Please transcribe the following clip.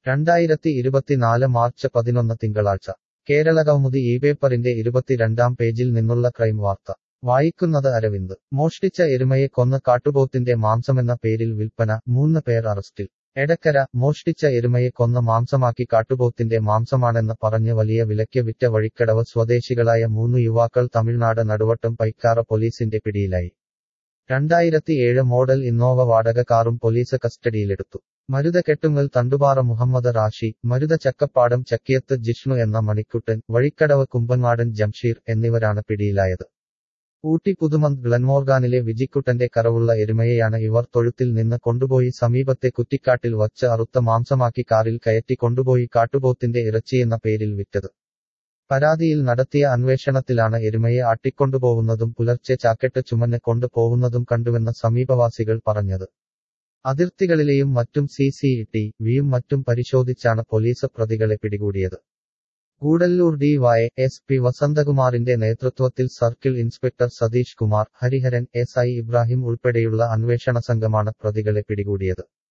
രണ്ടായിരത്തി ഇരുപത്തിനാല് മാർച്ച് പതിനൊന്ന് തിങ്കളാഴ്ച കേരള കൗമുദി ഈ പേപ്പറിന്റെ ഇരുപത്തിരണ്ടാം പേജിൽ നിന്നുള്ള ക്രൈം വാർത്ത വായിക്കുന്നത് അരവിന്ദ് മോഷ്ടിച്ച എരുമയെ കൊന്ന് കാട്ടുപോത്തിന്റെ മാംസമെന്ന പേരിൽ വിൽപ്പന മൂന്ന് പേർ അറസ്റ്റിൽ എടക്കര മോഷ്ടിച്ച എരുമയെ കൊന്ന് മാംസമാക്കി കാട്ടുപോത്തിന്റെ മാംസമാണെന്ന് പറഞ്ഞ് വലിയ വിലയ്ക്ക് വിറ്റ വഴിക്കടവ് സ്വദേശികളായ മൂന്ന് യുവാക്കൾ തമിഴ്നാട് നടുവട്ടം പൈക്കാറ പോലീസിന്റെ പിടിയിലായി രണ്ടായിരത്തിയേഴ് മോഡൽ ഇന്നോവ വാടക കാറും പോലീസ് കസ്റ്റഡിയിലെടുത്തു മരുത കെട്ടുങ്ങൽ തണ്ടുപാറ മുഹമ്മദ് റാഷി മരുത ചക്കപ്പാടം ചക്കിയത്ത് ജിഷ്ണു എന്ന മണിക്കുട്ടൻ വഴിക്കടവ് കുമ്പങ്ങാടൻ ജംഷീർ എന്നിവരാണ് പിടിയിലായത് ഊട്ടി പുതുമന്ത് ഗ്ലൻമോർഗാനിലെ വിജിക്കുട്ടന്റെ കറവുള്ള എരുമയെയാണ് ഇവർ തൊഴുത്തിൽ നിന്ന് കൊണ്ടുപോയി സമീപത്തെ കുറ്റിക്കാട്ടിൽ വച്ച് അറുത്ത മാംസമാക്കി കാറിൽ കയറ്റി കൊണ്ടുപോയി കാട്ടുപോത്തിന്റെ ഇറച്ചിയെന്ന പേരിൽ വിറ്റത് പരാതിയിൽ നടത്തിയ അന്വേഷണത്തിലാണ് എരുമയെ ആട്ടിക്കൊണ്ടുപോകുന്നതും പുലർച്ചെ ചാക്കെട്ട് ചുമന്ന് കൊണ്ടുപോകുന്നതും കണ്ടുവെന്ന് സമീപവാസികൾ പറഞ്ഞത് അതിർത്തികളിലെയും മറ്റും സി സി ടി വിയും മറ്റും പരിശോധിച്ചാണ് പോലീസ് പ്രതികളെ പിടികൂടിയത് Gudalur D Y S P വസന്തകുമാറിന്റെ നേതൃത്വത്തിൽ circle inspector Satheesh Kumar Hariharan S I Ibrahim ഉൾപ്പെടെയുള്ള അന്വേഷണ സംഘമാണ് പ്രതികളെ പിടികൂടിയത്